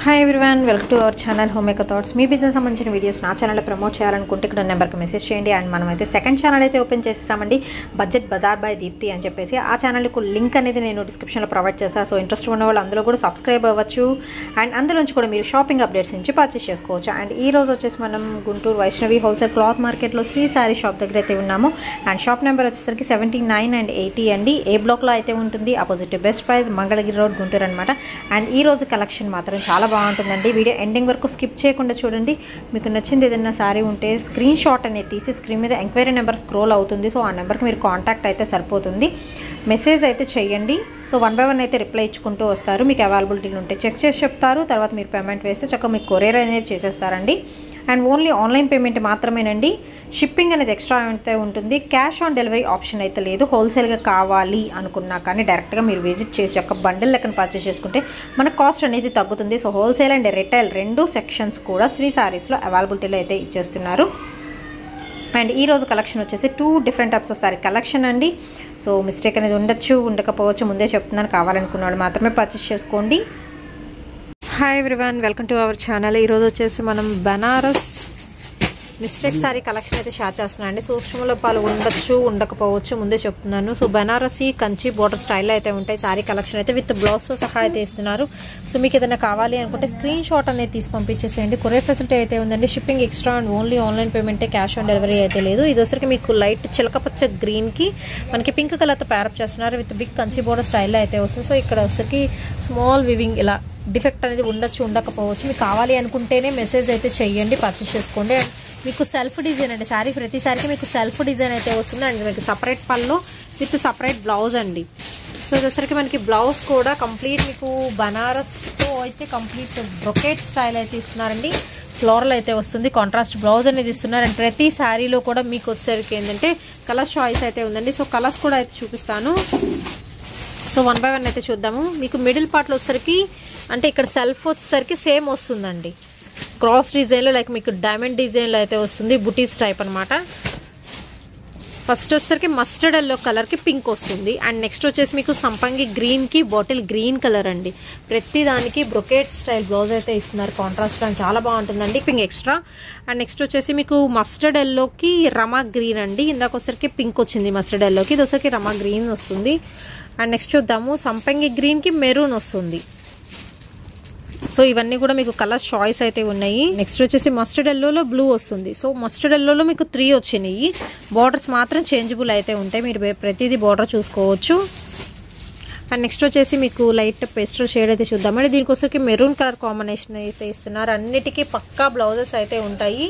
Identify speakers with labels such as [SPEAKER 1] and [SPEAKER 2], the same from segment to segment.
[SPEAKER 1] hi everyone welcome to our channel home maker thoughts మీ business సంబంధించిన videos నా ఛానల్లో ప్రమోట్ చేయాలనుకుంటే ఇక్కడ నెంబర్కి మెసేజ్ చేయండి అండ్ మనం అయితే సెకండ్ ఛానల్ అయితే ఓపెన్ చేసేసామండి బడ్జెట్ బజార్ బై దీప్తి అని చెప్పేసి ఆ ఛానల్కు లింక్ అనేది నేను డిస్క్రిప్షన్లో ప్రొవైడ్ చేస్తాను సో ఇంట్రెస్ట్ ఉన్న వాళ్ళు అందులో కూడా సబ్స్క్రైబ్ అవ్వచ్చు అండ్ అందులోంచి కూడా మీరు షాపింగ్ అప్డేట్స్ నుంచి పర్చేస్ చేసుకోవచ్చు అండ్ ఈ రోజు వచ్చేసి మనం గుంటూరు వైష్ణవి హోల్సేల్ క్లాత్ మార్కెట్లో శ్రీ శారీ షాప్ దగ్గర అయితే ఉన్నాము అండ్ షాప్ నెంబర్ వచ్చేసరికి సెవెంటీ నైన్ అండ్ ఎయిటీ అండి ఏ బ్లాక్లో అయితే ఉంటుంది opposite best price Mangalagiri road Guntur అనమాట అండ్ ఈ రోజు కలెక్షన్ మాత్రం చాలా బాగుంటుందండి వీడియో ఎండింగ్ వరకు స్కిప్ చేయకుండా చూడండి మీకు నచ్చింది ఏదైనా సారీ ఉంటే స్క్రీన్ షాట్ అనేది తీసి స్క్రీన్ మీద ఎంక్వైరీ నెంబర్ స్క్రోల్ అవుతుంది సో ఆ నెంబర్కి మీరు కాంటాక్ట్ అయితే సరిపోతుంది మెసేజ్ అయితే చేయండి సో వన్ బై వన్ అయితే రిప్లై ఇచ్చుకుంటూ వస్తారు మీకు అవైలబిలిటీ ఉంటే చెక్ చేసి చెప్తారు తర్వాత మీరు పేమెంట్ వేస్తే చక్కగా మీకు కొరియర్ అనేది చేసేస్తారండి అండ్ ఓన్లీ ఆన్లైన్ పేమెంట్ మాత్రమేనండి షిప్పింగ్ అనేది ఎక్స్ట్రా అయితే ఉంటుంది క్యాష్ ఆన్ డెలివరీ ఆప్షన్ అయితే లేదు హోల్సేల్గా కావాలి అనుకున్నా కానీ డైరెక్ట్గా మీరు విజిట్ చేసి ఒక బండిల్ లెక్కన పర్చేస్ చేసుకుంటే మన కాస్ట్ అనేది తగ్గుతుంది సో హోల్సేల్ అండ్ రిటైల్ రెండు సెక్షన్స్ కూడా శ్రీ సారీస్లో అవైలబిలిటీలో అయితే ఇచ్చేస్తున్నారు అండ్ ఈ రోజు కలెక్షన్ వచ్చేసి two different types of sari collection అండి సో మిస్టేక్ అనేది ఉండొచ్చు ఉండకపోవచ్చు ముందే చెప్తున్నాను కావాలనుకున్నాడు మాత్రమే పర్చేస్ చేసుకోండి hi everyone welcome to our channel ఈరోజు వచ్చేసి మనం బనారస్ మిస్టేక్ సారీ కలెక్షన్ అయితే షేర్ చేస్తున్నాను అండి సూక్ష్మలో పాలు ఉండొచ్చు ఉండకపోవచ్చు ముందే చెప్తున్నాను సో బనారసి కంచి బోర్డర్ స్టైల్లో అయితే ఉంటాయి సారీ కలెక్షన్ అయితే విత్ బ్లౌజ్తో సహా అయితే ఇస్తున్నారు సో మీకు ఏదైనా కావాలి అనుకుంటే స్క్రీన్ షాట్ అనేది తీసి పంపించేసేయండి కొరియర్ ఫెసిలిటీ అయితే ఉందండి shipping extra and only online పేమెంటే క్యాష్ ఆన్ డెలివరీ అయితే లేదు ఇది వచ్చరికి మీకు లైట్ చిలకపచ్చ గ్రీన్కి మనకి పింక్ కలర్తో ప్యారప్ చేస్తున్నారు విత్ బిగ్ కంచి బోర్డర్ స్టైల్లో అయితే వస్తుంది సో ఇక్కడ వచ్చరికి స్మాల్ వివింగ్ ఇలా డిఫెక్ట్ అనేది ఉండొచ్చు ఉండకపోవచ్చు మీకు కావాలి అనుకుంటేనే మెసేజ్ అయితే చెయ్యండి పర్చేస్ చేసుకోండి అండ్ మీకు సెల్ఫ్ డిజైన్ అండి శారీ ప్రతిసారికి మీకు సెల్ఫ్ డిజైన్ అయితే వస్తుంది అండ్ మీకు సపరేట్ పళ్ళు విత్ సపరేట్ బ్లౌజ్ అండి సో వచ్చేసరికి మనకి బ్లౌజ్ కూడా కంప్లీట్ మీకు బనారస్తో అయితే కంప్లీట్ బ్రొకేట్ స్టైల్ అయితే ఇస్తున్నారండి ఫ్లోరల్ అయితే వస్తుంది కాంట్రాస్ట్ బ్లౌజ్ అనేది ఇస్తున్నారు అండ్ ప్రతి శారీలో కూడా మీకు వచ్చేసరికి ఏంటంటే కలర్ చాయిస్ అయితే ఉందండి సో కలర్స్ కూడా అయితే చూపిస్తాను సో వన్ బై వన్ అయితే చూద్దాము మీకు మిడిల్ పార్ట్లో వచ్చేసరికి అంటే ఇక్కడ సెల్ఫ్ వచ్చేసరికి సేమ్ వస్తుందండి క్రాస్ డిజైన్లో లైక్ మీకు డైమండ్ డిజైన్లో అయితే వస్తుంది బుటీస్ టైప్ అనమాట ఫస్ట్ వచ్చేసరికి మస్టర్డ్ ఎల్లో కలర్కి పింక్ వస్తుంది అండ్ నెక్స్ట్ వచ్చేసి మీకు సంపంగి గ్రీన్కి బాటిల్ గ్రీన్ కలర్ అండి ప్రతి దానికి బ్రొకేట్ స్టైల్ బ్లౌజ్ అయితే ఇస్తున్నారు కాంట్రాస్ట్ అండ్ చాలా బాగుంటుందండి పింక్ ఎక్స్ట్రా అండ్ నెక్స్ట్ వచ్చేసి మీకు మస్టర్డ్ ఎల్లోకి రమా గ్రీన్ అండి ఇందాక వచ్చరికి పింక్ వచ్చింది మస్టర్డ్ ఎల్లోకి ఇది వచ్చరికి రమా గ్రీన్ వస్తుంది అండ్ నెక్స్ట్ చూద్దాము సంపంగి గ్రీన్కి మెరూన్ వస్తుంది సో ఇవన్నీ కూడా మీకు కలర్ చాయిస్ అయితే ఉన్నాయి నెక్స్ట్ వచ్చేసి మస్టర్డ్ ఎల్లోలో బ్లూ వస్తుంది సో మస్టర్డ్ ఎల్లోలో మీకు త్రీ వచ్చినాయి బార్డర్స్ మాత్రం చేంజబుల్ అయితే ఉంటాయి మీరు ప్రతిదీ బార్డర్ చూసుకోవచ్చు అండ్ నెక్స్ట్ వచ్చేసి మీకు లైట్ పేస్టల్ షేడ్ అయితే చూద్దామండి దీనికోసరికి మెరూన్ కలర్ కాంబినేషన్ అయితే ఇస్తున్నారు అన్నిటికీ పక్కా బ్లౌజెస్ అయితే ఉంటాయి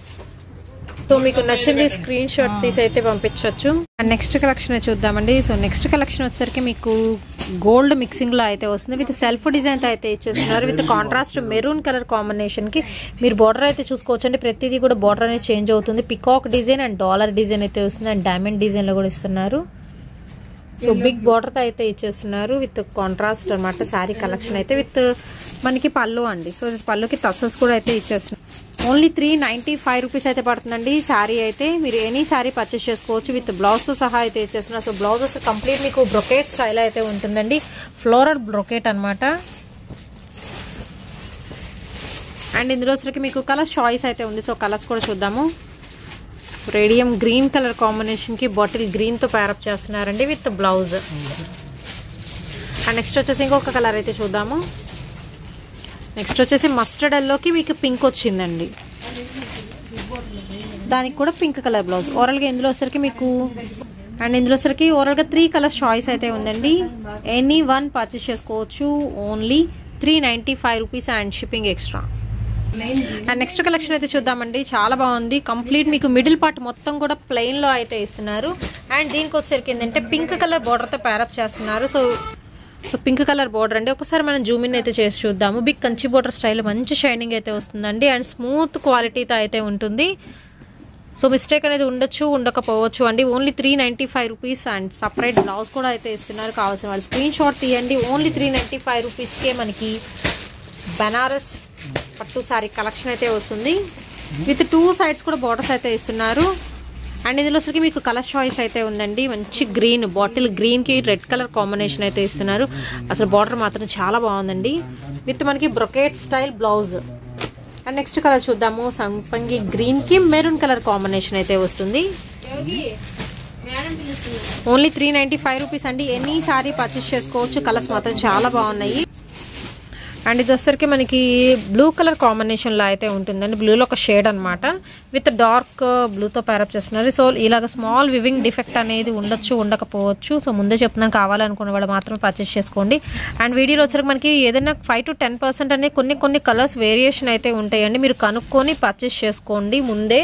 [SPEAKER 1] సో మీకు నచ్చింది స్క్రీన్ షాట్ తీసి అయితే పంపించవచ్చు అండ్ నెక్స్ట్ కలెక్షన్ చూద్దామండి సో నెక్స్ట్ కలెక్షన్ వచ్చేసరికి మీకు గోల్డ్ మిక్సింగ్ లో అయితే వస్తుంది విత్ సెల్ఫ్ డిజైన్ తో అయితే ఇచ్చేస్తున్నారు with contrast maroon colour combination కి మీరు బార్డర్ అయితే చూసుకోవచ్చండి ప్రతిదీ కూడా బార్డర్ అనేది చేంజ్ అవుతుంది peacock design and dollar design అయితే వస్తుంది అండ్ డైమండ్ డిజైన్ లో కూడా ఇస్తున్నారు సో బిగ్ బార్డర్ తో అయితే ఇచ్చేస్తున్నారు విత్ కాంట్రాస్ట్ అనమాట శారీ కలెక్షన్ అయితే విత్ మనకి పళ్ళు అండి సో పళ్ళుకి టసల్స్ కూడా అయితే ఇచ్చేస్తున్నారు only three ninety five rupees అయితే పడుతుందండి శారీ అయితే మీరు ఎనీ శారీ పర్చేస్ చేసుకోవచ్చు విత్ బ్లౌజ్ సహా అయితే ఇచ్చేస్తున్నారు సో బ్లౌజెస్ కంప్లీట్ మీకు బ్రొకేట్ స్టైల్ అయితే ఉంటుందండి ఫ్లోరల్ బ్రొకేట్ అనమాట అండ్ ఇందులో సరికి మీకు కలర్ చాయిస్ అయితే ఉంది సో కలర్స్ కూడా చూద్దాము రేడియం గ్రీన్ కలర్ కాంబినేషన్ కి బాటిల్ గ్రీన్ తో ప్యారప్ చేస్తున్నారండి విత్ బ్లౌజ్ అండ్ నెక్స్ట్ వచ్చేసి ఇంకొక కలర్ అయితే చూద్దాము నెక్స్ట్ వచ్చేసి మస్టర్డ్ ఎల్లోకి మీకు పింక్ వచ్చిందండి దానికి కూడా పింక్ కలర్ బ్లౌజ్ ఓవరాల్గా ఇందులో వచ్చరికి మీకు అండ్ ఇందులో వచ్చరికి ఓవరాల్గా త్రీ కలర్స్ చాయిస్ అయితే ఉందండి ఎనీ వన్ పర్చేస్ చేసుకోవచ్చు only three ninety five rupees and shipping extra and next collection అయితే చూద్దామండి చాలా బాగుంది కంప్లీట్ మీకు మిడిల్ పార్ట్ మొత్తం కూడా ప్లెయిన్ లో అయితే ఇస్తున్నారు అండ్ దీనికి వచ్చేసరికి ఏంటంటే పింక్ కలర్ బార్డర్ తో ప్యారప్ చేస్తున్నారు so so pink colour border అండి ఒకసారి మనం జూమ్ ఇన్ అయితే చేసి చూద్దాము బిగ్ కంచి బార్డర్ స్టైల్ మంచి షైనింగ్ అయితే వస్తుందండి అండ్ స్మూత్ క్వాలిటీతో అయితే ఉంటుంది సో మిస్టేక్ అనేది ఉండొచ్చు ఉండకపోవచ్చు అండి only three ninety five rupees and separate blouse కూడా అయితే ఇస్తున్నారు కావాల్సిన వాళ్ళు స్క్రీన్ షాట్ తీయండి ఓన్లీ త్రీ నైంటీ ఫైవ్ రూపీస్కే మనకి బనారస్ పట్టు సారీ కలెక్షన్ అయితే వస్తుంది విత్ టూ సైడ్స్ కూడా బార్డర్స్ అయితే ఇస్తున్నారు అండ్ ఇందులో వచ్చరికి మీకు కలర్ చాయిస్ అయితే ఉందండి మంచి గ్రీన్ బాటిల్ గ్రీన్కి రెడ్ కలర్ కాంబినేషన్ అయితే ఇస్తున్నారు అసలు బార్డర్ మాత్రం చాలా బాగుందండి విత్ మనకి brocade style blouse and next colour చూద్దాము సంపంగి గ్రీన్కి మెరూన్ కలర్ కాంబినేషన్ అయితే వస్తుంది only three ninety five rupees అండి ఎనీ సారీ పర్చేస్ చేసుకోవచ్చు కలర్స్ మాత్రం చాలా బాగున్నాయి అండ్ ఇది వచ్చరికి మనకి బ్లూ కలర్ కాంబినేషన్లో అయితే ఉంటుందండి బ్లూలో ఒక షేడ్ అనమాట విత్ డార్క్ బ్లూతో ప్యారప్ చేస్తున్నారు సో ఇలాగ స్మాల్ వివింగ్ డిఫెక్ట్ అనేది ఉండొచ్చు ఉండకపోవచ్చు సో ముందే చెప్తున్నాను కావాలనుకున్న వాళ్ళు మాత్రమే పర్చేస్ చేసుకోండి అండ్ వీడియోలో వచ్చరికి మనకి ఏదైనా ఫైవ్ టు టెన్ పర్సెంట్ అనేది కొన్ని కొన్ని కలర్స్ వేరియేషన్ అయితే ఉంటాయండి మీరు కనుక్కొని పర్చేస్ చేసుకోండి ముందే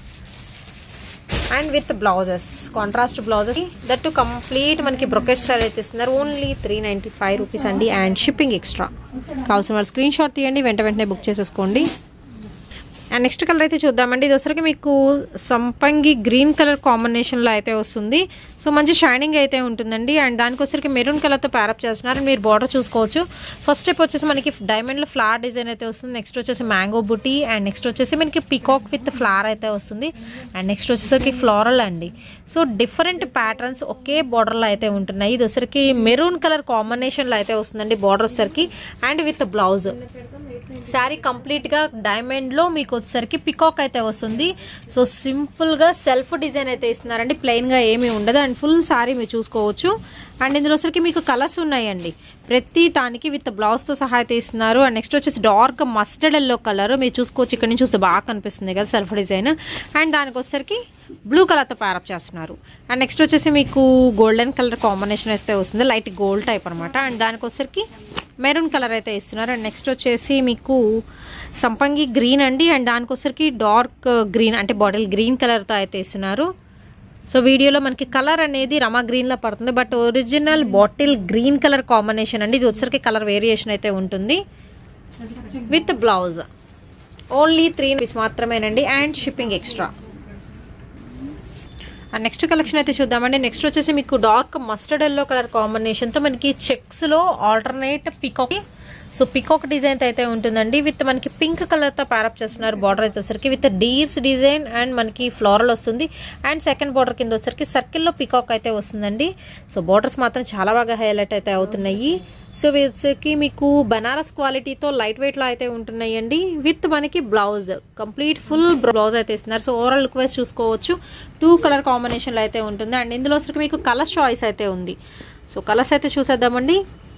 [SPEAKER 1] and with blouses contrast blouses that to complete మనకి బ్రొకెట్ స్టైల్ అయితే ఇస్తున్నారు only three ninety five rupees అండి అండ్ షిప్పింగ్ ఎక్స్ట్రా కావాల్సిన వాళ్ళు స్క్రీన్ షాట్ తీయండి వెంట వెంటనే బుక్ చేసేసుకోండి అండ్ నెక్స్ట్ కలర్ అయితే చూద్దామండి ఇది వచ్చరికి మీకు సంపంగి గ్రీన్ కలర్ కాంబినేషన్లో అయితే వస్తుంది సో మంచి షైనింగ్ అయితే ఉంటుందండి అండ్ దానికి వచ్చరికి మెరూన్ కలర్తో ప్యారప్ చేస్తున్నారు మీరు బార్డర్ చూసుకోవచ్చు ఫస్ట్ స్టెప్ వచ్చేసి మనకి డైమండ్లో ఫ్లవర్ డిజైన్ అయితే వస్తుంది నెక్స్ట్ వచ్చేసి మ్యాంగో బుటీ అండ్ నెక్స్ట్ వచ్చేసి మనకి పికాక్ విత్ ఫ్లవర్ అయితే వస్తుంది అండ్ నెక్స్ట్ వచ్చేసరికి ఫ్లోరల్ అండి సో డిఫరెంట్ ప్యాటర్న్స్ ఒకే బార్డర్లో అయితే ఉంటున్నాయి ఇది వచ్చరికి మెరూన్ కలర్ కాంబినేషన్లో అయితే వస్తుందండి బార్డర్ వచ్చరికి and with blouse sari complete గా డైమండ్ లో మీకు వచ్చేసరికి పికాక్ అయితే వస్తుంది సో సింపుల్ గా సెల్ఫ్ డిజైన్ అయితే ఇస్తున్నారండి ప్లెయిన్ గా ఏమీ ఉండదు అండ్ ఫుల్ శారీ మీరు చూసుకోవచ్చు అండ్ ఇందులో వచ్చరికి మీకు కలర్స్ ఉన్నాయండి ప్రతి దానికి విత్ బ్లౌజ్ తో సహా అయితే ఇస్తున్నారు అండ్ నెక్స్ట్ వచ్చేసి డార్క్ మస్టర్డ్ ఎల్లో కలర్ మీరు చూసుకోవచ్చు ఇక్కడ నుంచి చూస్తే బాగా కనిపిస్తుంది కదా సెల్ఫ్ డిజైన్ అండ్ దానికి వచ్చేసరికి బ్లూ కలర్ తో ప్యారప్ చేస్తున్నారు అండ్ నెక్స్ట్ వచ్చేసి మీకు గోల్డెన్ కలర్ కాంబినేషన్ అయితే వస్తుంది లైట్ గోల్డ్ టైప్ అనమాట అండ్ దానికి వచ్చేసరికి మెరూన్ కలర్ అయితే ఇస్తున్నారు అండ్ నెక్స్ట్ వచ్చేసి మీకు సంపంగి గ్రీన్ అండి అండ్ దానికి వచ్చరికి డార్క్ గ్రీన్ అంటే బాటిల్ గ్రీన్ కలర్తో అయితే ఇస్తున్నారు సో వీడియోలో మనకి కలర్ అనేది రమా గ్రీన్లో పడుతుంది but original bottle green colour combination అండి ఇది వచ్చరికి కలర్ వేరియేషన్ అయితే ఉంటుంది with blouse only three piece మాత్రమేనండి and shipping extra next collection అయితే చూద్దామండి నెక్స్ట్ వచ్చేసి మీకు dark mustard yellow colour combination తో మనకి చెక్స్ లో alternate peacock so peacock design అయితే ఉంటుందండి విత్ మనకి పింక్ కలర్ తో ప్యారప్ చేస్తున్నారు బార్డర్ అయితే వచ్చరికి విత్ డీర్స్ డిజైన్ అండ్ మనకి ఫ్లోరల్ వస్తుంది అండ్ సెకండ్ బార్డర్ కింద వచ్చరికి సర్కిల్ లో పికాక్ అయితే వస్తుందండి సో బార్డర్స్ మాత్రం చాలా బాగా హైలైట్ అయితే అవుతున్నాయి సో వచ్చేకి మీకు బనారస్ క్వాలిటీతో లైట్ వెయిట్ లో అయితే ఉంటున్నాయండి విత్ మనకి బ్లౌజ్ కంప్లీట్ ఫుల్ బ్లౌజ్ అయితే ఇస్తున్నారు సో ఓవరాల్ లుక్ వైజ్ చూసుకోవచ్చు టూ కలర్ కాంబినేషన్ లో అయితే ఉంటుంది అండ్ ఇందులో వచ్చరికి మీకు కలర్ చాయిస్ అయితే ఉంది సో కలర్స్ అయితే చూసేద్దామండి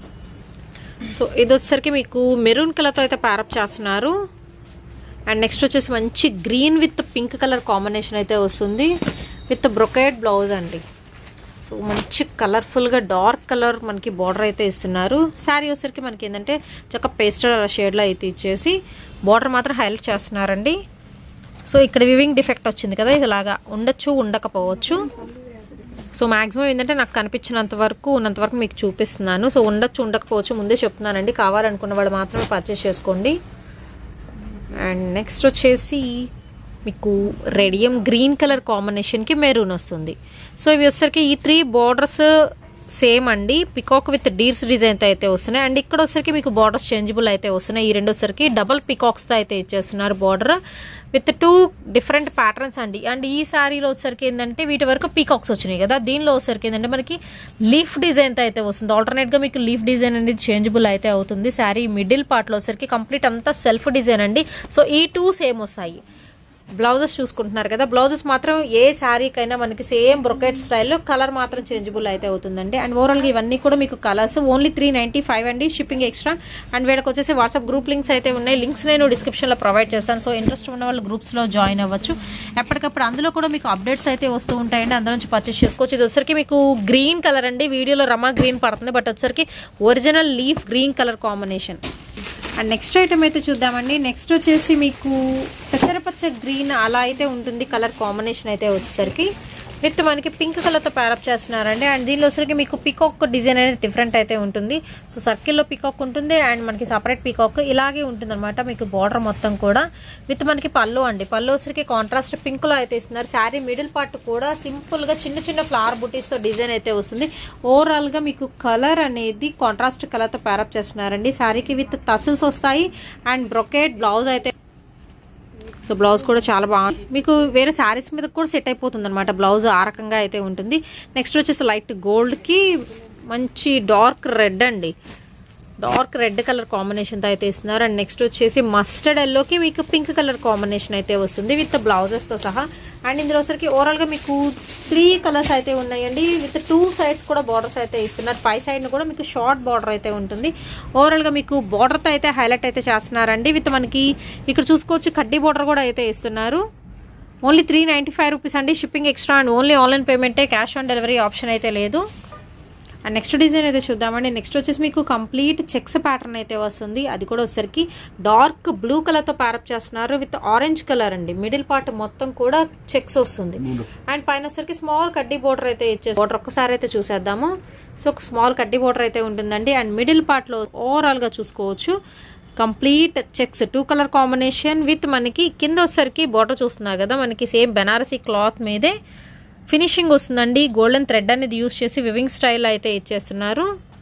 [SPEAKER 1] సో ఇది వచ్చేసరికి మీకు మెరూన్ కలర్తో అయితే ప్యారప్ చేస్తున్నారు అండ్ నెక్స్ట్ వచ్చేసి మంచి green with pink colour combination అయితే వస్తుంది విత్ బ్రొకేడ్ బ్లౌజ్ అండి సో మంచి కలర్ఫుల్గా డార్క్ కలర్ మనకి బార్డర్ అయితే ఇస్తున్నారు శారీ వచ్చేసరికి మనకి ఏంటంటే చక్క పేస్టల్ షేడ్లో అయితే ఇచ్చేసి బార్డర్ మాత్రం హైలైట్ చేస్తున్నారండి సో ఇక్కడ వివింగ్ డిఫెక్ట్ వచ్చింది కదా ఇలాగా ఉండొచ్చు ఉండకపోవచ్చు సో మాక్సిమం ఏంటంటే నాకు కనిపించినంత వరకు ఉన్నంత వరకు మీకు చూపిస్తున్నాను సో ఉండొచ్చు ఉండకపోవచ్చు ముందే చెప్తున్నానండి కావాలనుకున్న వాళ్ళు మాత్రమే పర్చేస్ చేసుకోండి అండ్ నెక్స్ట్ వచ్చేసి మీకు రెడియం గ్రీన్ కలర్ కాంబినేషన్కి మెరూన్ వస్తుంది సో ఇవి వచ్చేసరికి ఈ త్రీ బార్డర్స్ సేమ్ అండి పికాక్ విత్ డీర్స్ డిజైన్ అయితే వస్తున్నాయి అండ్ ఇక్కడ వచ్చరికి మీకు బార్డర్స్ చేంజబుల్ అయితే వస్తున్నాయి ఈ రెండు వచ్చరికి డబల్ పికాక్స్తో అయితే ఇచ్చేస్తున్నారు border with two different patterns అండి అండ్ ఈ శారీలో వచ్చరికి ఏంటంటే వీటి వరకు పీకాక్స్ వచ్చినాయి కదా దీనిలో వచ్చరికి ఏంటంటే మనకి లీఫ్ డిజైన్ అయితే వస్తుంది ఆల్టర్నేట్ గా మీకు లీఫ్ డిజైన్ అనేది చేంజబుల్ అయితే అవుతుంది శారీ మిడిల్ పార్ట్ లో వచ్చరికి కంప్లీట్ అంతా సెల్ఫ్ డిజైన్ అండి సో ఈ టూ సేమ్ వస్తాయి బ్లౌజెస్ చూసుకుంటున్నారు కదా బ్లౌజెస్ మాత్రం ఏ శారీకైనా మనకి సేమ్ బ్రొకెట్ స్టైల్లో కలర్ మాత్రం చేంజబుల్ అయితే అవుతుందండి అండ్ ఓవరాల్ గా ఇవన్నీ కూడా మీకు colours only three ninety five అండి షిప్పింగ్ ఎక్స్ట్రా అండ్ వీళ్ళకి వచ్చేసి వాట్సాప్ గ్రూప్ లింక్స్ అయితే ఉన్నాయి లింక్స్ నేను డిస్క్రిప్షన్ లో ప్రొవైడ్ చేస్తాను సో ఇంట్రెస్ట్ ఉన్న వాళ్ళు గ్రూప్స్ లో జాయిన్ అవ్వచ్చు ఎప్పటికప్పుడు అందులో కూడా మీకు అప్డేట్స్ అయితే వస్తూ ఉంటాయండి అందులో నుంచి పర్చేస్ చేసుకోవచ్చు ఇది వచ్చరికి మీకు గ్రీన్ కలర్ అండి వీడియోలో రమా గ్రీన్ పడుతుంది బట్ వచ్చరికి original leaf green colour combination and next item అయితే చూద్దామండి నెక్స్ట్ వచ్చేసి మీకు పెసరపచ్చ గ్రీన్ అలా అయితే ఉంటుంది కలర్ కాంబినేషన్ అయితే వచ్చేసరికి విత్ మనకి పింక్ కలర్తో ప్యారప్ చేస్తున్నారండి అండ్ దీనిలో వచ్చరికి మీకు పికాక్ డిజైన్ అనేది డిఫరెంట్ అయితే ఉంటుంది సో సర్కిల్లో పికాక్ ఉంటుంది అండ్ మనకి సపరేట్ పికాక్ ఇలాగే ఉంటుంది అనమాట మీకు బార్డర్ మొత్తం కూడా విత్ మనకి పళ్ళు అండి పళ్ళు వచ్చరికి కాంట్రాస్ట్ పింక్ లో అయితే ఇస్తున్నారు శారీ మిడిల్ పార్ట్ కూడా సింపుల్ గా చిన్న చిన్న ఫ్లవర్ బుటీస్ తో డిజైన్ అయితే వస్తుంది ఓవరాల్ గా మీకు కలర్ అనేది కాంట్రాస్ట్ కలర్ తో ప్యారప్ చేస్తున్నారండి శారీకి విత్ టసిల్స్ వస్తాయి అండ్ బ్రొకేట్ బ్లౌజ్ అయితే సో బ్లౌజ్ కూడా చాలా బాగుంది మీకు వేరే శారీస్ మీద కూడా సెట్ అయిపోతుంది అనమాట బ్లౌజ్ ఆ రకంగా అయితే ఉంటుంది నెక్స్ట్ వచ్చేసి లైట్ గోల్డ్కి మంచి డార్క్ రెడ్ అండి డార్క్ రెడ్ కలర్ కాంబినేషన్తో అయితే ఇస్తున్నారు అండ్ నెక్స్ట్ వచ్చేసి మస్టర్డ్ ఎల్లోకి మీకు పింక్ కలర్ కాంబినేషన్ అయితే వస్తుంది విత్ బ్లౌజెస్తో సహా అండ్ ఇందులో సరికి ఓవరాల్గా మీకు త్రీ కలర్స్ అయితే ఉన్నాయండి విత్ టూ సైడ్స్ కూడా బార్డర్స్ అయితే ఇస్తున్నారు పై సైడ్ కూడా మీకు షార్ట్ బార్డర్ అయితే ఉంటుంది ఓవరాల్గా మీకు బార్డర్తో అయితే హైలైట్ అయితే చేస్తున్నారండి విత్ మనకి ఇక్కడ చూసుకోవచ్చు కడ్డీ బార్డర్ కూడా అయితే ఇస్తున్నారు only three ninety five rupees అండి shipping extra and only online పేమెంటే క్యాష్ ఆన్ డెలివరీ ఆప్షన్ అయితే లేదు అండ్ నెక్స్ట్ డిజైన్ అయితే చూద్దామండి నెక్స్ట్ వచ్చేసి మీకు కంప్లీట్ చెక్స్ ప్యాటర్న్ అయితే వస్తుంది అది కూడా వచ్చేసరికి డార్క్ బ్లూ కలర్తో ప్యారప్ చేస్తున్నారు విత్ ఆరెంజ్ కలర్ అండి మిడిల్ పార్ట్ మొత్తం కూడా చెక్స్ వస్తుంది అండ్ పైన వచ్చరికి స్మాల్ కడ్డీ బోర్డర్ అయితే ఇచ్చేసి బోర్డర్ ఒక్కసారి అయితే చూసేద్దాము సో స్మాల్ కడ్డీ బోర్డర్ అయితే ఉంటుందండి అండ్ మిడిల్ పార్ట్లో ఓవరాల్గా చూసుకోవచ్చు complete checks two colour combination with మనకి కింద వచ్చేసరికి బోర్డర్ చూస్తున్నారు కదా మనకి సేమ్ బెనారసీ క్లాత్ మీదే ఫినిషింగ్ వస్తుందండి గోల్డెన్ థ్రెడ్ అనేది యూస్ చేసి వివింగ్ స్టైల్ అయితే ఇచ్చేస్తున్నారు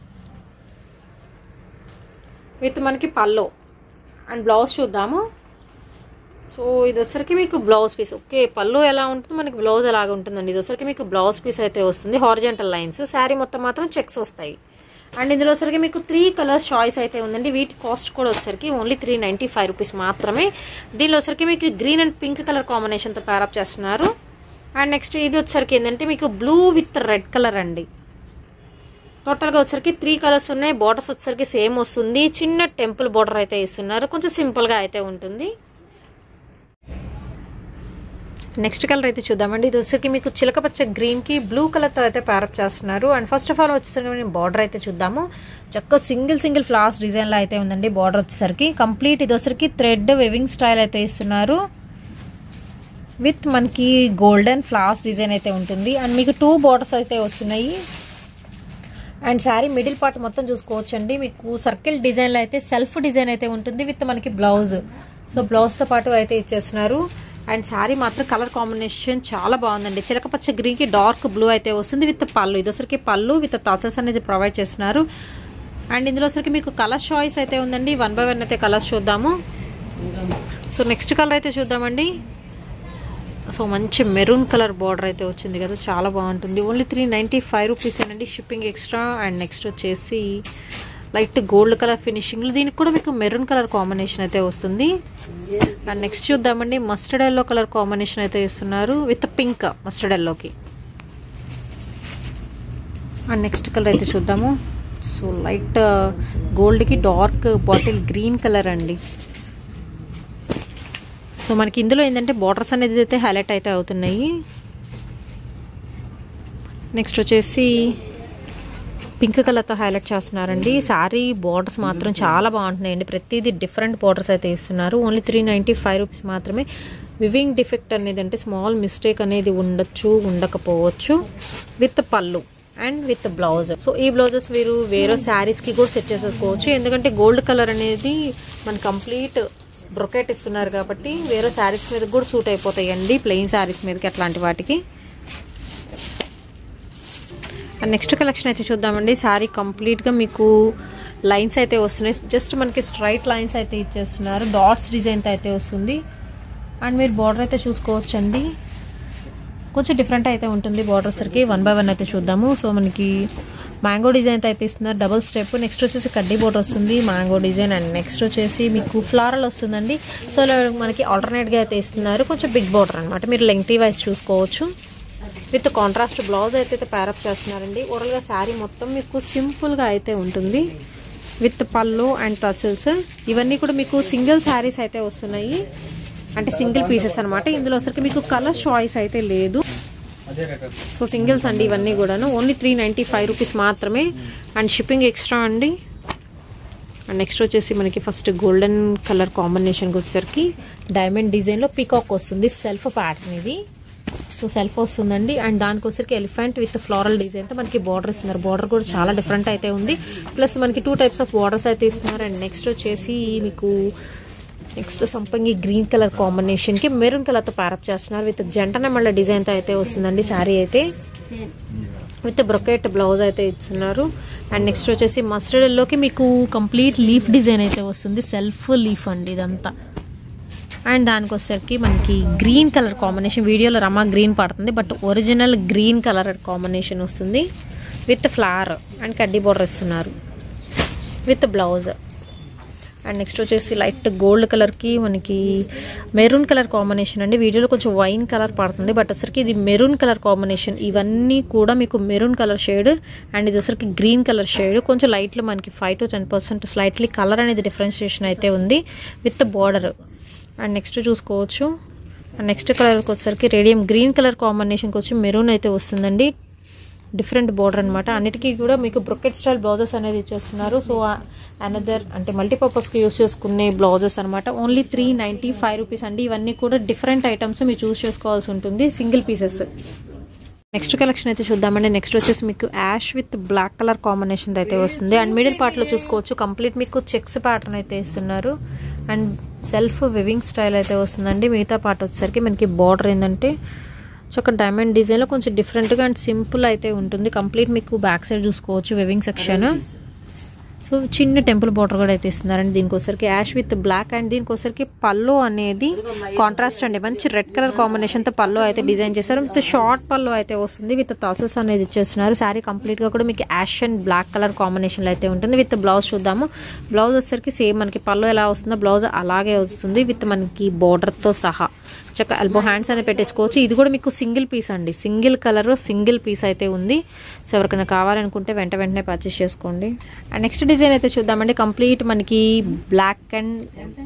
[SPEAKER 1] విత్ మనకి పల్లో అండ్ బ్లౌజ్ చూద్దాము సో ఇది వచ్చరికి మీకు బ్లౌజ్ పీస్ ఓకే పళ్ళు ఎలా ఉంటుంది మనకి బ్లౌజ్ ఎలాగ ఉంటుందండి ఇది వచ్చరికి మీకు బ్లౌజ్ పీస్ అయితే వస్తుంది హార్జెంటల్ లైన్స్ శారీ మొత్తం మాత్రం చెక్స్ వస్తాయి అండ్ ఇందులో వచ్చరికి మీకు త్రీ కలర్స్ చాయిస్ అయితే ఉందండి వీటి కాస్ట్ కూడా వచ్చరికి only three ninety five rupees మాత్రమే దీనిలో వచ్చరికి మీకు గ్రీన్ అండ్ పింక్ కలర్ కాంబినేషన్తో ప్యారప్ చేస్తున్నారు అండ్ నెక్స్ట్ ఇది వచ్చరికి ఏంటంటే మీకు బ్లూ విత్ రెడ్ కలర్ అండి టోటల్గా వచ్చరికి త్రీ కలర్స్ ఉన్నాయి బార్డర్స్ వచ్చరికి సేమ్ వస్తుంది చిన్న టెంపుల్ బార్డర్ అయితే ఇస్తున్నారు కొంచెం సింపుల్గా అయితే ఉంటుంది నెక్స్ట్ కలర్ అయితే చూద్దామండి ఇది వచ్చరికి మీకు చిలకపచ్చ గ్రీన్ కి బ్లూ కలర్ తో అయితే ప్యారప్ చేస్తున్నారు అండ్ ఫస్ట్ ఆఫ్ ఆల్ వచ్చేసరికి బార్డర్ అయితే చూద్దాము చక్క సింగిల్ సింగిల్ ఫ్లవర్స్ డిజైన్ లో అయితే ఉందండి బార్డర్ వచ్చేసరికి కంప్లీట్ ఇది వచ్చరికి థ్రెడ్ వెవింగ్ స్టైల్ అయితే ఇస్తున్నారు విత్ మనకి గోల్డెన్ ఫ్లవర్స్ డిజైన్ అయితే ఉంటుంది అండ్ మీకు టూ బార్డర్స్ అయితే వస్తున్నాయి అండ్ శారీ మిడిల్ పార్ట్ మొత్తం చూసుకోవచ్చండి మీకు సర్కిల్ డిజైన్లో అయితే సెల్ఫ్ డిజైన్ అయితే ఉంటుంది విత్ మనకి బ్లౌజ్ సో బ్లౌజ్తో పాటు అయితే ఇచ్చేస్తున్నారు అండ్ శారీ మాత్రం కలర్ కాంబినేషన్ చాలా బాగుందండి చిలకపచ్చ గ్రీన్కి డార్క్ బ్లూ అయితే వస్తుంది విత్ పళ్ళు ఇదొసరికి పళ్ళు విత్ తసెస్ అనేది ప్రొవైడ్ చేస్తున్నారు అండ్ ఇందులో సరికి మీకు కలర్ చాయిస్ అయితే ఉందండి వన్ బై వన్ అయితే కలర్స్ చూద్దాము సో నెక్స్ట్ కలర్ అయితే చూద్దామండి సో మంచి మెరూన్ కలర్ బార్డర్ అయితే వచ్చింది కదా చాలా బాగుంటుంది only three ninety five rupees అండి షిప్పింగ్ ఎక్స్ట్రా అండ్ నెక్స్ట్ వచ్చేసి లైట్ గోల్డ్ కలర్ ఫినిషింగ్ దీనికి కూడా మీకు మెరూన్ కలర్ కాంబినేషన్ అయితే వస్తుంది అండ్ నెక్స్ట్ చూద్దామండి మస్టర్డ్ ఎల్లో కలర్ కాంబినేషన్ అయితే ఇస్తున్నారు విత్ పింక్ మస్టర్డ్ ఎల్లోకి అండ్ నెక్స్ట్ కలర్ అయితే చూద్దాము సో లైట్ గోల్డ్కి డార్క్ బాటిల్ గ్రీన్ కలర్ అండి సో మనకి ఇందులో ఏంటంటే బార్డర్స్ అనేది అయితే హైలైట్ అయితే అవుతున్నాయి నెక్స్ట్ వచ్చేసి పింక్ కలర్తో హైలైట్ చేస్తున్నారండి శారీ బార్డర్స్ మాత్రం చాలా బాగుంటున్నాయండి ప్రతిదీ డిఫరెంట్ బార్డర్స్ అయితే ఇస్తున్నారు only three ninety five rupees మాత్రమే వివింగ్ డిఫెక్ట్ అనేది అంటే స్మాల్ మిస్టేక్ అనేది ఉండొచ్చు ఉండకపోవచ్చు విత్ పళ్ళు అండ్ విత్ బ్లౌజ్ సో ఈ బ్లౌజెస్ మీరు వేరే శారీస్కి కూడా సెట్ చేసేసుకోవచ్చు ఎందుకంటే గోల్డ్ కలర్ అనేది మన కంప్లీట్ బ్రొకెట్ ఇస్తున్నారు కాబట్టి వేరే శారీస్ మీద కూడా సూట్ అయిపోతాయండి ప్లెయిన్ శారీస్ మీదకి అట్లాంటి వాటికి నెక్స్ట్ కలెక్షన్ అయితే చూద్దామండి శారీ కంప్లీట్గా మీకు లైన్స్ అయితే వస్తున్నాయి జస్ట్ మనకి స్ట్రైట్ లైన్స్ అయితే ఇచ్చేస్తున్నారు డాట్స్ డిజైన్తో అయితే వస్తుంది అండ్ మీరు బార్డర్ అయితే చూసుకోవచ్చండి కొంచెం డిఫరెంట్ అయితే ఉంటుంది బార్డర్ సరికి వన్ బై వన్ అయితే చూద్దాము సో మనకి మ్యాంగో డిజైన్ అయితే ఇస్తున్నారు డబుల్ స్టెప్ నెక్స్ట్ వచ్చేసి కడ్డీ బోర్డర్ వస్తుంది మ్యాంగో డిజైన్ అండ్ నెక్స్ట్ వచ్చేసి మీకు ఫ్లారల్ వస్తుందండి సో ఇలా మనకి ఆల్టర్నేట్గా అయితే ఇస్తున్నారు కొంచెం బిగ్ బోర్డర్ అనమాట మీరు లెంగ్తీ వైజ్ చూసుకోవచ్చు విత్ కాంట్రాస్ట్ బ్లౌజ్ అయితే ప్యారప్ చేస్తున్నారండి ఓవరాల్గా శారీ మొత్తం మీకు సింపుల్గా అయితే ఉంటుంది విత్ పళ్ళు అండ్ తసిల్స్ ఇవన్నీ కూడా మీకు సింగిల్ శారీస్ అయితే వస్తున్నాయి అంటే సింగిల్ పీసెస్ అనమాట ఇందులో వచ్చరికి మీకు కలర్ చాయిస్ అయితే లేదు సో సింగిల్స్ అండి ఇవన్నీ కూడాను only three ninety five rupees మాత్రమే అండ్ షిప్పింగ్ ఎక్స్ట్రా అండి అండ్ నెక్స్ట్ వచ్చేసి మనకి ఫస్ట్ గోల్డెన్ కలర్ కాంబినేషన్కి వచ్చేసరికి డైమండ్ డిజైన్లో పీకాక్ వస్తుంది సెల్ఫ్ ప్యాటర్న్ ఇది సో సెల్ఫ్ వస్తుందండి అండ్ దానికి వచ్చరికి ఎలిఫెంట్ విత్ ఫ్లోరల్ డిజైన్తో మనకి బార్డర్ ఇస్తున్నారు బార్డర్ కూడా చాలా డిఫరెంట్ అయితే ఉంది ప్లస్ మనకి టూ టైప్స్ ఆఫ్ బార్డర్స్ అయితే ఇస్తున్నారు అండ్ నెక్స్ట్ వచ్చేసి మీకు నెక్స్ట్ సంపంగి గ్రీన్ కలర్ కాంబినేషన్కి మెరూన్ కలర్తో ప్యారప్ చేస్తున్నారు విత్ జంటన మళ్ళీ డిజైన్తో అయితే వస్తుందండి శారీ అయితే విత్ బ్రొకెట్ బ్లౌజ్ అయితే ఇస్తున్నారు అండ్ నెక్స్ట్ వచ్చేసి మస్టర్డ్ ఎల్లోకి మీకు కంప్లీట్ లీఫ్ డిజైన్ అయితే వస్తుంది సెల్ఫ్ లీఫ్ అండి ఇదంతా అండ్ దానికి వచ్చేసరికి మనకి గ్రీన్ కలర్ కాంబినేషన్ వీడియోలో రమా గ్రీన్ పడుతుంది but original green colour combination వస్తుంది విత్ ఫ్లవర్ అండ్ కడ్డీ బోర్డర్ ఇస్తున్నారు విత్ బ్లౌజ్ అండ్ నెక్స్ట్ వచ్చేసి లైట్ గోల్డ్ కలర్కి మనకి మెరూన్ కలర్ కాంబినేషన్ అండి వీడియోలో కొంచెం వైన్ కలర్ పడుతుంది బట్ వచ్చరికి ఇది మెరూన్ కలర్ కాంబినేషన్ ఇవన్నీ కూడా మీకు మెరూన్ కలర్ షేడ్ అండ్ ఇది వచ్చరికి గ్రీన్ కలర్ షేడ్ కొంచెం లైట్లో మనకి five to ten percent slightly colour అనేది డిఫరెన్షియేషన్ అయితే ఉంది విత్ బార్డర్ అండ్ నెక్స్ట్ చూసుకోవచ్చు అండ్ నెక్స్ట్ కలర్కి వచ్చేసరికి రేడియం గ్రీన్ కలర్ కాంబినేషన్కి వచ్చి మెరూన్ అయితే వస్తుందండి డిఫరెంట్ బోర్డర్ అనమాట అన్నిటికీ కూడా మీకు బ్రొకెట్ స్టైల్ బ్లౌజెస్ అనేది ఇచ్చేస్తున్నారు సో అనదర్ అంటే మల్టీపర్పస్కి యూస్ చేసుకునే బ్లౌజెస్ అనమాట only three ninety five rupees అండి ఇవన్నీ కూడా డిఫరెంట్ ఐటమ్స్ మీరు చూస్ చేసుకోవాల్సి ఉంటుంది సింగిల్ పీసెస్ నెక్స్ట్ కలెక్షన్ అయితే చూద్దామండి నెక్స్ట్ వచ్చేసి మీకు ash with black colour combination అయితే వస్తుంది అండ్ మిడిల్ పార్ట్లో చూసుకోవచ్చు కంప్లీట్ మీకు చెక్స్ ప్యాటర్న్ అయితే ఇస్తున్నారు అండ్ సెల్ఫ్ వివింగ్ స్టైల్ అయితే వస్తుందండి మిగతా పార్ట్ వచ్చేసరికి మనకి బార్డర్ ఏంటంటే చక్క డైమండ్ డిజైన్లో కొంచెం డిఫరెంట్గా అండ్ సింపుల్ అయితే ఉంటుంది కంప్లీట్ మీకు బ్యాక్ సైడ్ చూసుకోవచ్చు వెవింగ్ సెక్షన్ సో చిన్న టెంపుల్ బార్డర్ కూడా అయితే ఇస్తున్నారండి దీనికోసరికి యాష్ విత్ బ్లాక్ అండ్ దీనికోసరికి పల్లో అనేది కాంట్రాస్ట్ అండి మంచి రెడ్ కలర్ కాంబినేషన్తో పల్లో అయితే డిజైన్ చేశారు విత్ షార్ట్ పల్లో అయితే వస్తుంది విత్ తాసెస్ అనేది ఇచ్చేస్తున్నారు శారీ కంప్లీట్గా కూడా మీకు యాష్ అండ్ బ్లాక్ కలర్ కాంబినేషన్లో అయితే ఉంటుంది విత్ బ్లౌజ్ చూద్దాము బ్లౌజ్ వచ్చేసరికి సేమ్ మనకి పల్లో ఎలా వస్తుందో బ్లౌజ్ అలాగే వస్తుంది విత్ మనకి బార్డర్తో సహా చక్క ఎల్బో హ్యాండ్స్ అనేది పెట్టేసుకోవచ్చు ఇది కూడా మీకు సింగిల్ పీస్ అండి సింగిల్ కలర్ సింగిల్ పీస్ అయితే ఉంది సో ఎవరికైనా కావాలనుకుంటే వెంట వెంటనే పర్చేస్ చేసుకోండి అండ్ నెక్స్ట్ డిజైన్ అయితే చూద్దామండి కంప్లీట్ మనకి black and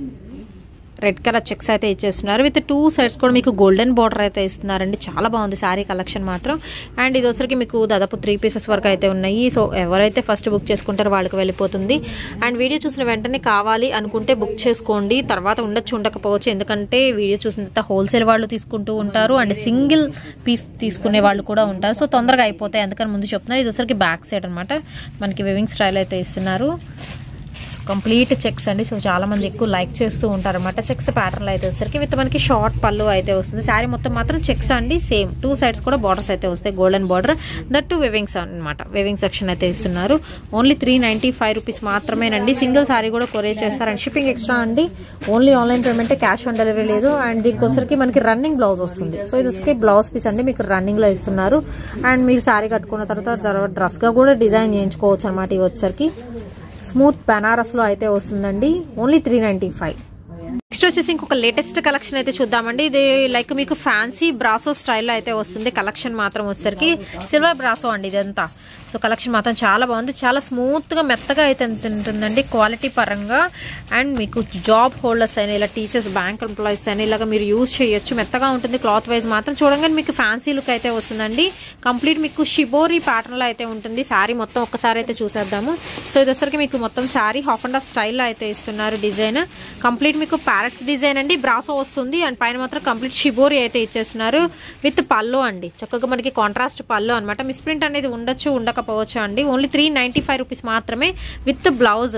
[SPEAKER 1] red colour checks అయితే ఇచ్చేస్తున్నారు విత్ టూ సైడ్స్ కూడా మీకు గోల్డెన్ బార్డర్ అయితే ఇస్తున్నారండి చాలా బాగుంది శారీ కలెక్షన్ మాత్రం అండ్ ఇది వచ్చరికి మీకు దాదాపు త్రీ పీసెస్ వరకు అయితే ఉన్నాయి సో ఎవరైతే ఫస్ట్ బుక్ చేసుకుంటారో వాళ్ళకి వెళ్ళిపోతుంది అండ్ వీడియో చూసిన వెంటనే కావాలి అనుకుంటే బుక్ చేసుకోండి తర్వాత ఉండొచ్చు ఉండకపోవచ్చు ఎందుకంటే వీడియో చూసిన తర్వాత హోల్సేల్ వాళ్ళు తీసుకుంటూ ఉంటారు అండ్ సింగిల్ పీస్ తీసుకునే వాళ్ళు కూడా ఉంటారు సో తొందరగా అయిపోతాయి అందుకని ముందు చెప్తున్నారు ఇది వచ్చరికి బ్యాక్ సైడ్ అనమాట మనకి వివింగ్ స్టైల్ అయితే ఇస్తున్నారు కంప్లీట్ చెక్స్ అండి సో చాలా మంది ఎక్కువ లైక్ చేస్తూ ఉంటారు అనమాట చెక్స్ ప్యాటర్న్ అయితే వచ్చేసరికి విత్ మనకి షార్ట్ పళ్ళు అయితే వస్తుంది శారీ మొత్తం మాత్రం చెక్స్ అండి సేమ్ టూ సైడ్స్ కూడా బార్డర్స్ అయితే వస్తాయి golden border that to weavings అనమాట వెవింగ్ సెక్షన్ అయితే ఇస్తున్నారు only three ninety five rupees మాత్రమేనండి సింగిల్ శారీ కూడా కొరియర్ చేస్తారు అండ్ షిప్పింగ్ ఎక్స్ట్రా అండి only online payment cash on delivery లేదు అండ్ దీనికి వచ్చరికి మనకి రన్నింగ్ బ్లౌజ్ వస్తుంది సో ఇది వచ్చి బ్లౌజ్ పీస్ అండి మీకు రన్నింగ్ లో ఇస్తున్నారు అండ్ మీరు శారీ కట్టుకున్న తర్వాత డ్రెస్ గా కూడా డిజైన్ చేయించుకోవచ్చు అనమాట ఇవి వచ్చరికి స్మూత్ బెనారస్ లో అయితే వస్తుందండి only three ninety five next వచ్చేసి ఇంకొక లేటెస్ట్ కలెక్షన్ అయితే చూద్దామండి ఇది లైక్ మీకు ఫ్యాన్సీ బ్రాసో స్టైల్లో అయితే వస్తుంది కలెక్షన్ మాత్రం వచ్చేసరికి సిల్వర్ బ్రాసో అండి ఇదంతా సో కలెక్షన్ మాత్రం చాలా బాగుంది చాలా స్మూత్గా మెత్తగా అయితే ఉంటుందండి క్వాలిటీ పరంగా అండ్ మీకు జాబ్ హోల్డర్స్ అయినా ఇలా టీచర్స్ బ్యాంక్ ఎంప్లాయీస్ అయినా ఇలాగ మీరు యూజ్ చేయొచ్చు మెత్తగా ఉంటుంది క్లాత్ వైజ్ మాత్రం చూడంగానే మీకు ఫ్యాన్సీ లుక్ అయితే వస్తుందండి కంప్లీట్ మీకు షిబోరీ ప్యాటర్న్ లో అయితే ఉంటుంది శారీ మొత్తం ఒక్కసారి అయితే చూసేద్దాము సో ఇది వచ్చరికి మీకు మొత్తం శారీ హాఫ్ అండ్ హాఫ్ స్టైల్లో అయితే ఇస్తున్నారు డిజైన్ కంప్లీట్ మీకు ప్యారెట్స్ డిజైన్ అండి బ్రాసో వస్తుంది అండ్ పైన మాత్రం కంప్లీట్ షిబోరీ అయితే ఇచ్చేస్తున్నారు విత్ పల్లో అండి చక్కగా మనకి కాంట్రాస్ట్ పల్లో అనమాట మిస్ప్రింట్ అనేది ఉండొచ్చు ఉండకపోవచ్చు అండి only three ninety five rupees మాత్రమే విత్ బ్లౌజ్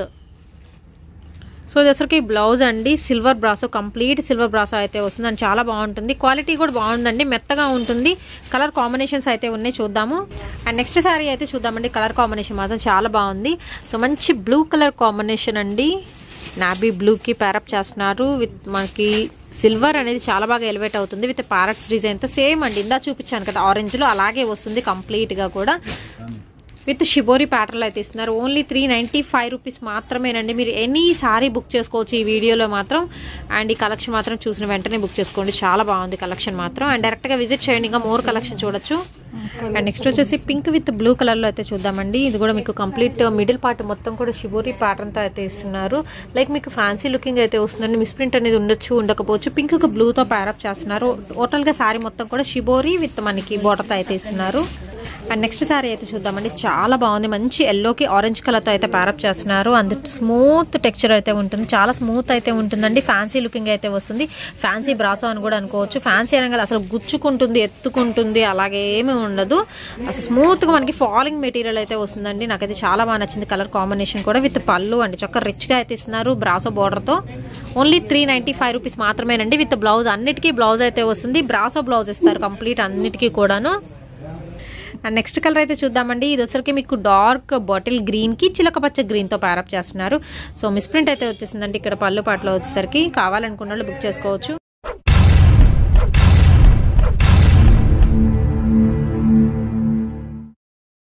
[SPEAKER 1] సో ఇది అసలుకి బ్లౌజ్ అండి silver brasso complete silver brasso అయితే వస్తుంది అండ్ చాలా బాగుంటుంది క్వాలిటీ కూడా బాగుందండి మెత్తగా ఉంటుంది కలర్ కాంబినేషన్స్ అయితే ఉన్నాయి చూద్దాము అండ్ నెక్స్ట్ శారీ అయితే చూద్దామండి కలర్ కాంబినేషన్ మాత్రం చాలా బాగుంది సో మంచి బ్లూ కలర్ కాంబినేషన్ అండి నాబీ బ్లూకి ప్యారప్ చేస్తున్నారు విత్ మనకి సిల్వర్ అనేది చాలా బాగా ఎలివేట్ అవుతుంది విత్ ప్యారట్స్ డిజైన్తో సేమ్ అండి ఇందా చూపించాను కదా ఆరెంజ్లో అలాగే వస్తుంది కంప్లీట్గా కూడా విత్ షిబోరి ప్యాటర్న్లో అయితే ఇస్తున్నారు only three ninety five rupees మాత్రమేనండి మీరు ఎనీ సారీ బుక్ చేసుకోవచ్చు ఈ వీడియోలో మాత్రం అండ్ ఈ కలెక్షన్ మాత్రం చూసిన వెంటనే బుక్ చేసుకోండి చాలా బాగుంది కలెక్షన్ మాత్రం అండ్ డైరెక్ట్గా విజిట్ చేయండి ఇంకా మోర్ కలెక్షన్ చూడొచ్చు అండ్ నెక్స్ట్ వచ్చేసి పింక్ విత్ బ్లూ కలర్లో అయితే చూద్దామండి ఇది కూడా మీకు కంప్లీట్ మిడిల్ పార్ట్ మొత్తం కూడా షిబోరి ప్యాటర్న్తో అయితే ఇస్తున్నారు లైక్ మీకు ఫ్యాన్సీ లుకింగ్ అయితే వస్తుందండి మిస్ప్రింట్ అనేది ఉండొచ్చు ఉండకపోవచ్చు పింక్ బ్లూతో ప్యారప్ చేస్తున్నారు టోటల్గా శారీ మొత్తం కూడా షిబోరి విత్ మనకి బోటర్తో అయితే ఇస్తున్నారు అండ్ నెక్స్ట్ శారీ అయితే చూద్దామండి చాలా బాగుంది మంచి ఎల్లోకి ఆరెంజ్ కలర్తో అయితే ప్యారప్ చేస్తున్నారు అందు స్మూత్ టెక్స్చర్ అయితే ఉంటుంది చాలా స్మూత్ అయితే ఉంటుందండి ఫ్యాన్సీ లుకింగ్ అయితే వస్తుంది ఫ్యాన్సీ బ్రాసో అని కూడా అనుకోవచ్చు ఫ్యాన్సీ అనగా అసలు గుచ్చుకుంటుంది ఎత్తుకుంటుంది అలాగే ఏమీ ఉండదు అసలు స్మూత్గా మనకి ఫాలింగ్ మెటీరియల్ అయితే వస్తుందండి నాకైతే చాలా బాగా నచ్చింది కలర్ కాంబినేషన్ కూడా విత్ పళ్ళు అండి చక్క రిచ్గా అయితే ఇస్తున్నారు బ్రాసో బోర్డర్తో only three ninety five rupees మాత్రమేనండి విత్ బ్లౌజ్ అన్నిటికీ బ్లౌజ్ అయితే వస్తుంది బ్రాసో బ్లౌజ్ ఇస్తారు కంప్లీట్ అన్నిటికీ కూడాను అండ్ నెక్స్ట్ కలర్ అయితే చూద్దామండి ఇది వచ్చరికి మీకు డార్క్ బాటిల్ గ్రీన్ కి చిలక పచ్చ గ్రీన్ తో ప్యారప్ చేస్తున్నారు సో మిస్ ప్రింట్ అయితే వచ్చేసిందండి ఇక్కడ పళ్ళు పాటలో వచ్చేసరికి కావాలనుకున్న వాళ్ళు బుక్ చేసుకోవచ్చు